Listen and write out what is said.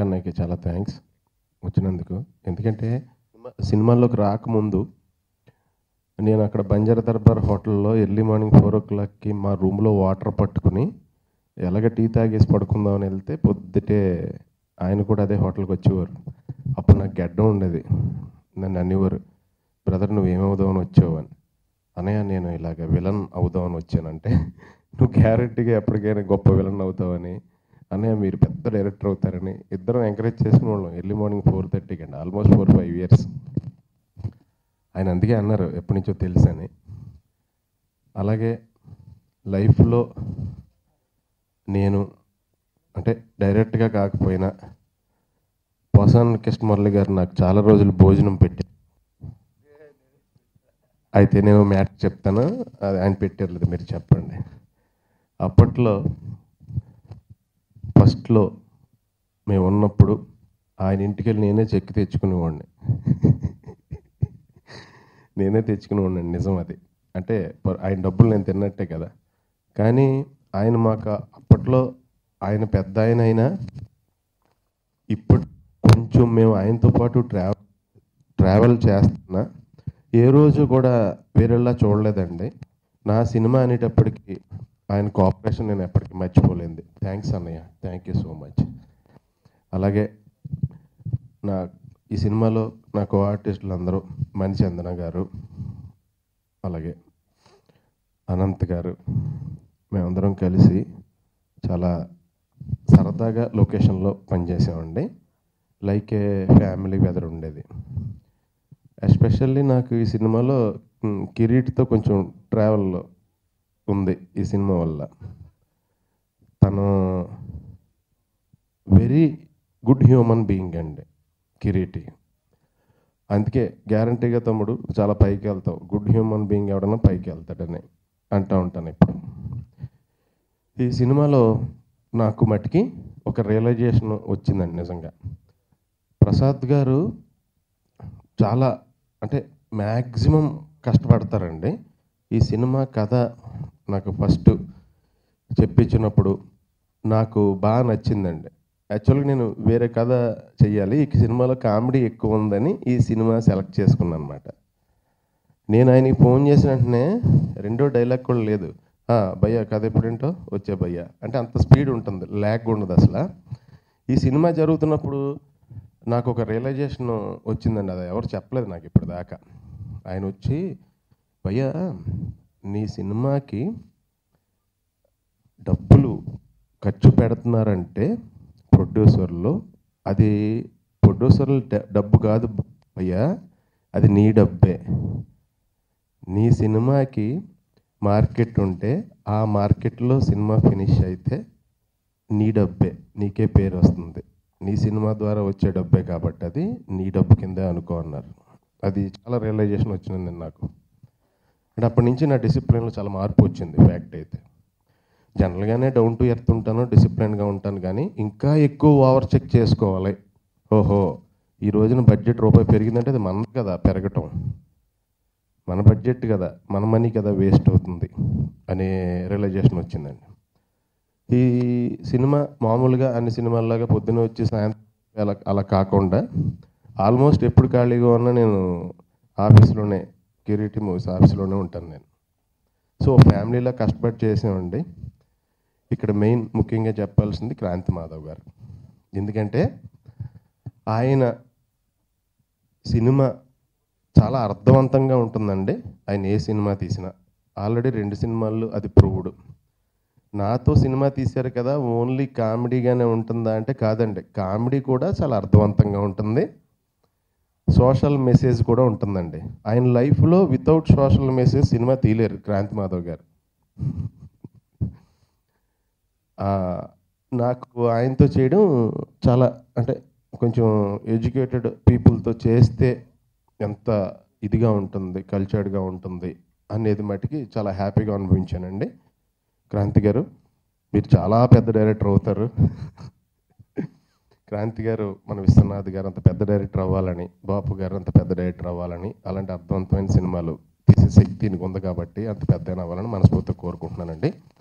అన్నయ్యకి చాలా థ్యాంక్స్ వచ్చినందుకు ఎందుకంటే సినిమాల్లోకి రాకముందు నేను అక్కడ బంజారా దర్బార్ హోటల్లో ఎర్లీ మార్నింగ్ ఫోర్ ఓ క్లాక్కి మా రూమ్లో వాటర్ పట్టుకుని ఎలాగ టీ తాగేసి పడుకుందామని వెళ్తే పొద్దుటే ఆయన కూడా అదే హోటల్కి వచ్చేవారు అప్పుడు నాకు గడ్డం ఉండేది నన్ను అనేవారు బ్రదర్ నువ్వు ఏమవుదామని వచ్చావు అని అనయ్య నేను ఇలాగ విలన్ అవుదామని వచ్చానంటే నువ్వు గ్యారెంటీగా ఎప్పటికైనా గొప్ప విలన్ అవుతావని అన్నయ్య మీరు పెద్ద డైరెక్టర్ అవుతారని ఇద్దరం ఎంకరేజ్ చేసుకునే వాళ్ళం ఎర్లీ మార్నింగ్ ఫోర్ థర్టీకి అండి ఆల్మోస్ట్ ఫోర్ ఫైవ్ ఇయర్స్ ఆయన అందుకే అన్నారు ఎప్పటి నుంచో తెలుసని అలాగే లైఫ్లో నేను అంటే డైరెక్ట్గా కాకపోయినా పోసాన్ కృష్ణ మురళి గారు నాకు చాలా రోజులు భోజనం పెట్టి అయితే నేను మ్యాట్ చెప్తాను అది ఆయన పెట్టారు లేదు మీరు చెప్పండి అప్పట్లో ఫస్ట్లో మేము ఉన్నప్పుడు ఆయన ఇంటికి వెళ్ళి నేనే చెక్కి తెచ్చుకునేవాడిని నేనే తెచ్చుకునేవాడిని నిజం అది అంటే ప- ఆయన డబ్బులు నేను తిన్నట్టే కదా కానీ ఆయన మాకు అప్పట్లో ఆయన పెద్ద ఆయన అయినా ఇప్పుడు కొంచెం మేము ఆయనతో పాటు ట్రావెల్ ట్రావెల్ చేస్తున్నా ఏ రోజు కూడా వేరేలా చూడలేదండి నా సినిమా అనేటప్పటికి ఆయన కోఆపరేషన్ నేను ఎప్పటికీ మర్చిపోలేదు థ్యాంక్స్ అన్నయ్య థ్యాంక్ యూ సో మచ్ అలాగే నా ఈ సినిమాలో నా కో ఆర్టిస్టులు అందరూ మణిచందన గారు అలాగే అనంత్ గారు మేమందరం కలిసి చాలా సరదాగా లొకేషన్లో పనిచేసామండి లైక్ ఏ ఫ్యామిలీ వెదర్ ఉండేది ఎస్పెషల్లీ నాకు ఈ సినిమాలో మ్, కిరీట్తో కొంచెం ట్రావెల్ ఉంది ఈ సినిమా వల్ల తను వెరీ గుడ్ హ్యూమన్ బీయింగ్ అండి కిరీటి అందుకే గ్యారంటీగా తమ్ముడు చాలా పైకి వెళ్తావు గుడ్ హ్యూమన్ బీయింగ్ ఎవడన్నా పైకి వెళ్తాడని అంటూ ఉంటాను ఇప్పుడు ఈ సినిమాలో నాకు మటుకి ఒక రియలైజేషన్ వచ్చిందండి నిజంగా ప్రసాద్ గారు చాలా అంటే మ్యాక్సిమం కష్టపడతారండి ఈ సినిమా కథ నాకు ఫస్ట్ చెప్పించినప్పుడు నాకు బాగా నచ్చిందండి యాక్చువల్గా నేను వేరే కథ చెయ్యాలి ఈ సినిమాలో కామెడీ ఎక్కువ ఉందని ఈ సినిమా సెలెక్ట్ చేసుకున్నాను అనమాట నేను ఆయనకి ఫోన్ చేసిన వెంటనే రెండో డైలాగ్ కూడా లేదు "ఆ, భయ్యా కథ ఎప్పుడేంటో వచ్చే భయ్యా అంటే అంత స్పీడ్ ఉంటుంది ల్యాగ్ ఉండదు అసలు ఈ సినిమా జరుగుతున్నప్పుడు నాకు ఒక రియలైజేషన్ వచ్చిందండి అది ఎవరు చెప్పలేదు నాకు ఇప్పటిదాకా ఆయన వచ్చి భయ్యా నీ సినిమాకి డబ్బులు ఖర్చు పెడుతున్నారంటే ప్రొడ్యూసర్లు అది ప్రొడ్యూసర్లు డ- డబ్బు కాదు భయ్యా అది నీ డబ్బే నీ సినిమాకి మార్కెట్ ఉంటే ఆ మార్కెట్లో సినిమా ఫినిష్ అయితే నీ డబ్బే నీకే పేరు వస్తుంది నీ సినిమా ద్వారా వచ్చే డబ్బే కాబట్టి అది నీ డబ్బు కిందే అనుకో అన్నారు అది చాలా రియలైజేషన్ వచ్చింది నాకు అంటే అప్పటి నుంచి నా డిసిప్లిన్లో చాలా మార్పు వచ్చింది ఫ్యాక్ట్ అయితే జనరల్గానే డౌన్ టు ఎర్త్ ఉంటాను డిసిప్లిన్గా ఉంటాను కానీ ఇంకా ఎక్కువ ఓవర్ చెక్ చేసుకోవాలి ఓహో ఈ రోజున బడ్జెట్ రూపాయి పెరిగిందంటే అది మన కదా పెరగటం మన బడ్జెట్ కదా మన మనీ కదా వేస్ట్ అవుతుంది అనే రియలైజేషన్ వచ్చిందండి ఈ సినిమా మామూలుగా అన్ని సినిమాల్లాగా పొద్దున వచ్చి సాయంత్రం అలా అలా కాకుండా ఆల్మోస్ట్ ఎప్పుడు ఖాళీగా ఉన్నా నేను ఆఫీస్లోనే కిరీటి మూవీస్ ఆఫీస్లోనే ఉంటాను నేను సో ఫ్యామిలీలో కష్టపడి చేసామండి ఇక్కడ మెయిన్ ముఖ్యంగా చెప్పాల్సింది క్రాంతి మాధవ్ గారు ఎందుకంటే ఆయన సినిమా చాలా అర్థవంతంగా ఉంటుందండి ఆయన ఏ సినిమా తీసినా ఆల్రెడీ రెండు సినిమాలు అది ప్రూవ్డ్ నాతో సినిమా తీశారు కదా ఓన్లీ కామెడీగానే ఉంటుందా అంటే కాదండి కామెడీ కూడా చాలా అర్థవంతంగా ఉంటుంది సోషల్ మెసేజ్ కూడా ఉంటుందండి ఆయన లైఫ్లో వితౌట్ సోషల్ మెసేజ్ సినిమా తీయలేరు క్రాంతి మాధవ్ గారు ఆ, నాకు ఆయనతో చేయడం చాలా అంటే కొంచెం ఎడ్యుకేటెడ్ పీపుల్తో చేస్తే ఎంత ఇదిగా ఉంటుంది కల్చర్డ్గా ఉంటుంది అనేది మటుకి చాలా హ్యాపీగా అనిపించానండి క్రాంతి గారు మీరు చాలా పెద్ద డైరెక్టర్ అవుతారు క్రాంతి గారు మన విశ్వనాథ్ గారు అంత పెద్ద డైరెక్టర్ అవ్వాలని బాపు గారు అంత పెద్ద డైరెక్టర్ అవ్వాలని అలాంటి అర్థవంతమైన సినిమాలు తీసే శక్తి నీకు ఉంది కాబట్టి అంత పెద్ద అవ్వాలని మనస్ఫూర్తిగా కోరుకుంటున్నానండి